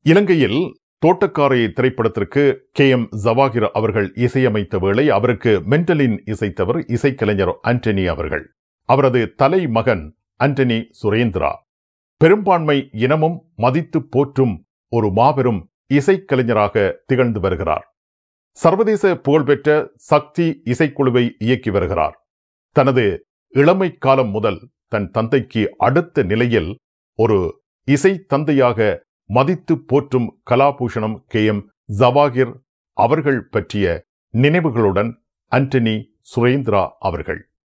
இலங்கையில் தோட்டக்காரை திரைப்படத்திற்கு K M Jawahir அவர்கள் இசையமைத்த வேளை அவருக்கு மென்டலின் இசைத்தவர் இசைக்கலைஞர் ஆண்டனி அவர்கள் அவரது தலைமகன் ஆண்டனி சுரேந்திரா பெரும்பான்மை இனமும் மதித்து போற்றும் ஒரு மாபெரும் இசைக்கலைஞராக திகழ்ந்து வருகிறார் சர்வதேச புகழ்பெற்ற சக்தி இசைக்குழுவை இயக்கி வருகிறார் தனது இளமை காலம் முதல் தன் தந்தைக்கு அடுத்த நிலையில் ஒரு இசை தந்தையாக மதித்து போற்றும் கலாபூஷணம் கே எம் ஜவாகிர் அவர்கள் பற்றிய நினைவுகளுடன் அண்டனி சுரேந்திரா அவர்கள்